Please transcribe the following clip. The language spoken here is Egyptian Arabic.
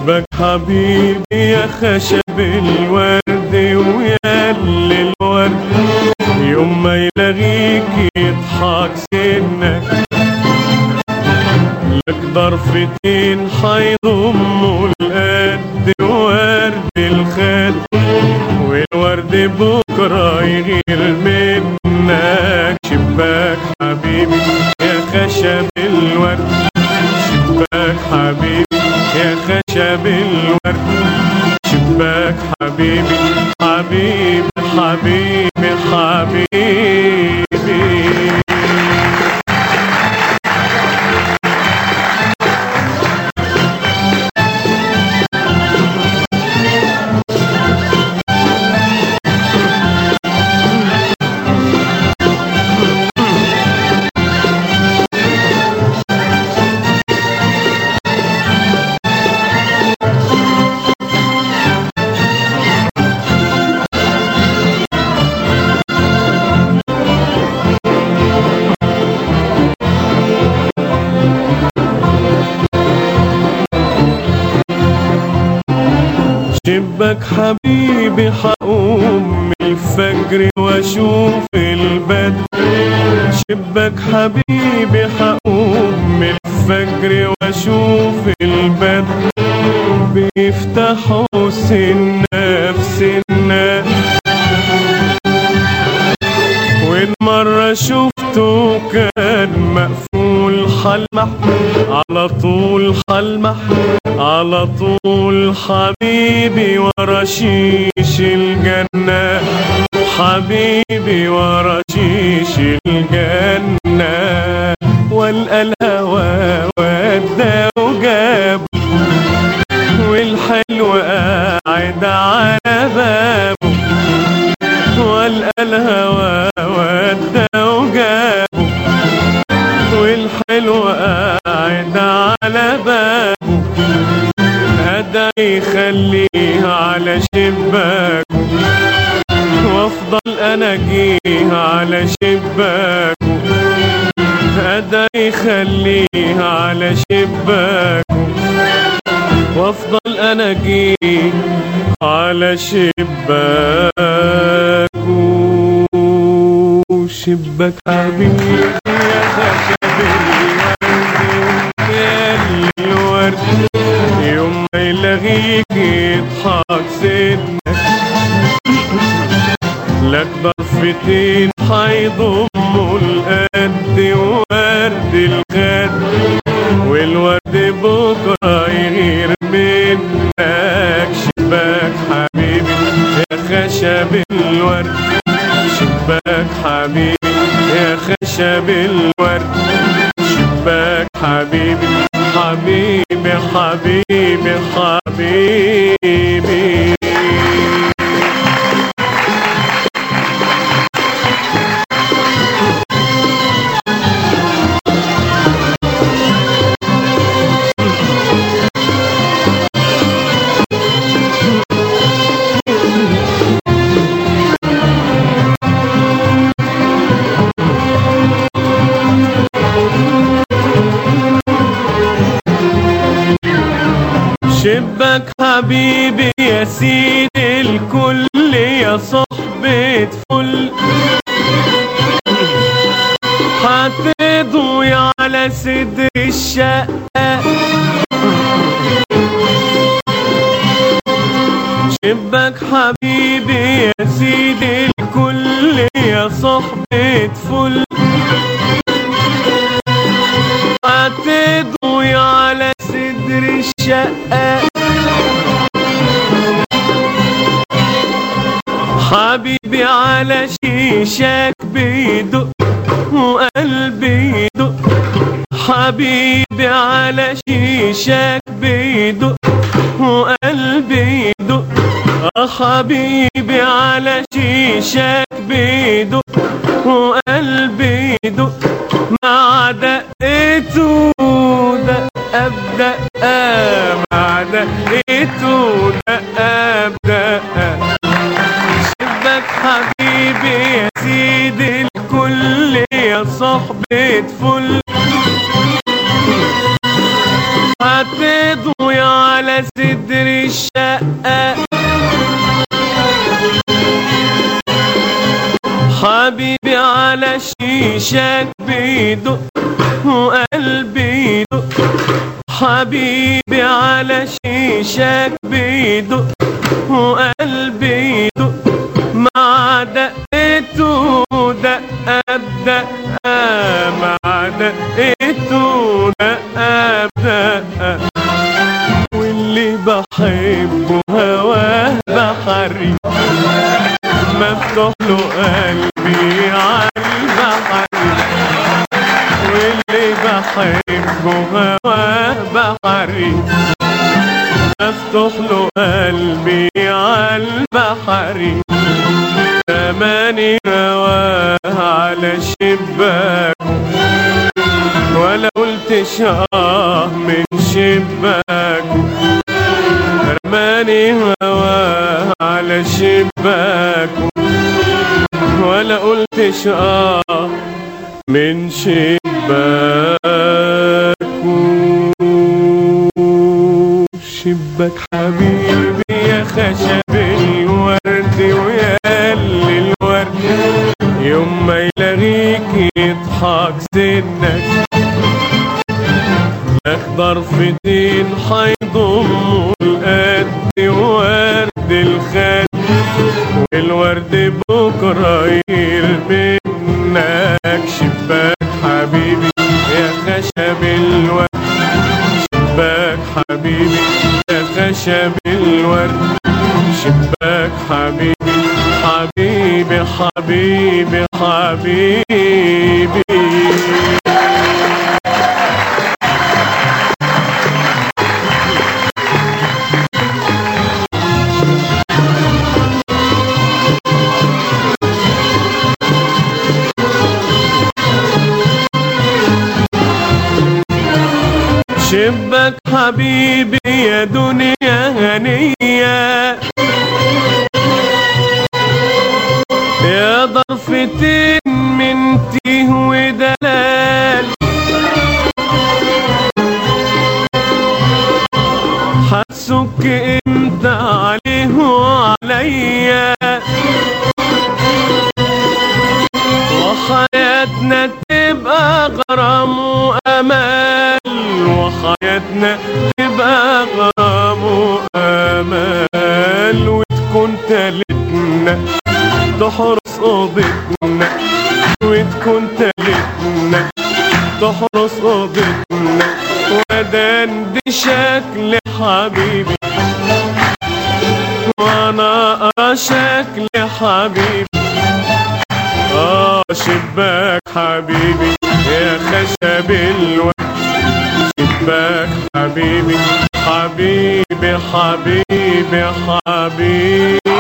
شبك حبيبي يا خشب الورد ويا اللي الورد يوم ما يلاقيك يضحك سنك لك ضرفتين حيضموا القد ورد الخد والورد بكرة يغير منك شباك حبيبي يا خشب الورد شباك حبيبي يا خشب الورد شباك حبيبي حبيبي حبيبي حبيبي شبك حبيبي حقوم من الفجر واشوف البدر شبك حبيبي حقوم من الفجر واشوف البدر بيفتحوا سنة في سنة وين مرة شفته كان مقفول حلمح على طول حلمح على طول حبيبي ورا شيش الجنة حبيبي ورا شيش الجنة والقى الهوى ودى وجاب والحلو قاعد على بابه والقى الهوى ودى وجابه والحلو قاعد على بابه هدا يخليها على شباكه وافضل انا اجيها على شباكه هدا يخليها على شباكه وافضل انا اجيه على شباكه شباك حبيبي يا خشب الورد يا الورد يوم ما يلاقيك يضحك سنك لك ضرفتين حيضموا القد ورد الخد والورد بكرة يغير منك شباك حبيبي يا خشب الورد شباك حبيبي يا خشب الورد شباك حبيبي حبيبي حبيبي حبيبي شبك حبيبي يا سيد الكل يا صحبة فل هتضوي على صدر الشقة شبك حبيبي يا سيد الكل يا صحبة فل هتضوي على صدر الشقة حبيبي على شيشك بيدق وقلبي يدق حبيبي على شيشك بيدق وقلبي يدق آه حبيبي على شيشك بيدق وقلبي يدق مع دقته دقة بدقة مع دقته دقة بدقة شبك حبيبي يا سيدي الكل يا صحبة فل هتضوي على صدر على شيشك بيدق وقلبي يدق حبيبي على شيشك بيدق وقلبي يدق مع دقته دقة بدقة مع دقته دقة بدقة واللي بحبه هواه بحري مفتوح له قلبي عالبحر واللي بحبه هواه بحري مفتوح له قلبي عالبحر زماني رواه على شباكه ولا قلتش اه من شباكه رماني هواه على شباكه ولا قلتش اه من شباكه شباك حبيبي يا خشب الورد ويا اللي الورد يوم ما يلاقيك يضحك سنك اخضر في دين حيضم القد ورد الخد والورد بكرة يرمي منك شباك حبيبي يا خشب الورد شباك حبيبي يا خشب الورد شباك حبيبي حبيبي حبيبي حبيبي شبك حبيبي يا دنيا هنية يا ضرفتين من تيه ودلال حتسك امتى عليه وعليا وحياتنا تبقى غرام وامال وحياتنا تبقى غرام وامال وتكون تالتنا تحرس اوضتنا وتكون تالتنا تحرس اوضتنا ودان دي شكل حبيبي وانا ارى شكل حبيبي اه شباك حبيبي يا خشب الوقت شباك حبيبي حبيبي حبيبي حبيبي